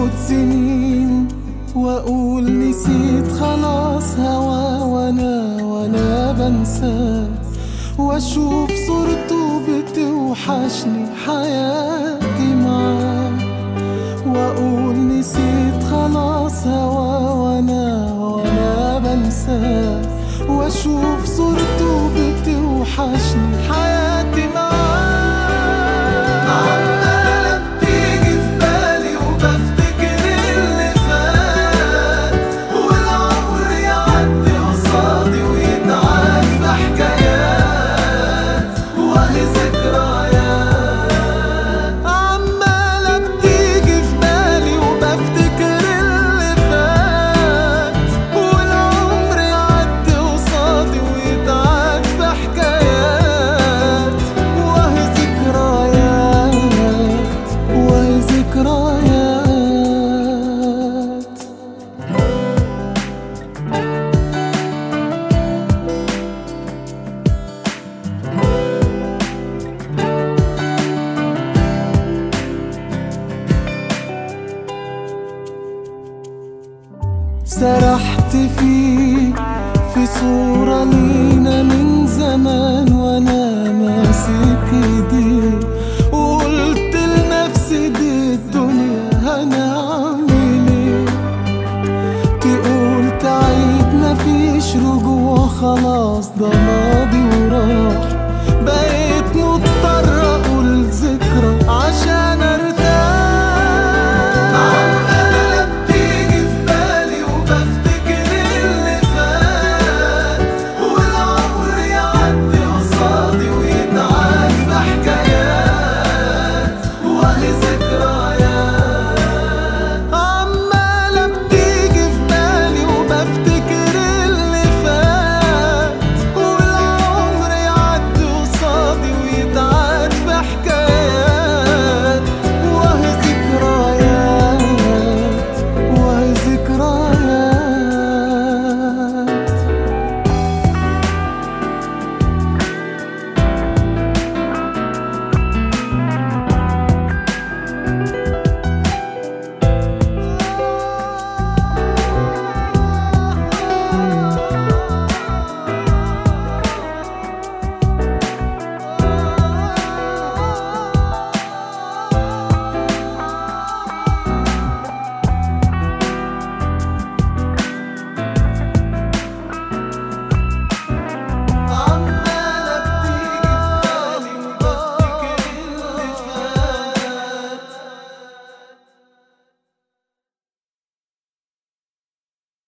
تفوت سنين واقول نسيت خلاص هوا وانا وانا بنساه واشوف صورته بتوحشني حياتي معاه واقول نسيت خلاص هوا وانا وانا بنساه واشوف صورته بتوحشني حياتي معاه عمالة بتيجي في بالي وبفتكر اللي فات والعمر يعدي قصادي ويتعاد في حكايات وهي ذكريات عمالة بتيجي في بالي وبفتكر اللي فات والعمر يعدي قصادي ويتعاد في حكايات وهي ذكريات وهي ذكريات سرحت فيك في صورة لينا من زمان وانا ماسك ايديك وقلت لنفسي دي الدنيا هنعمل ايه تقول تعيد مفيش رجوع خلاص ضمير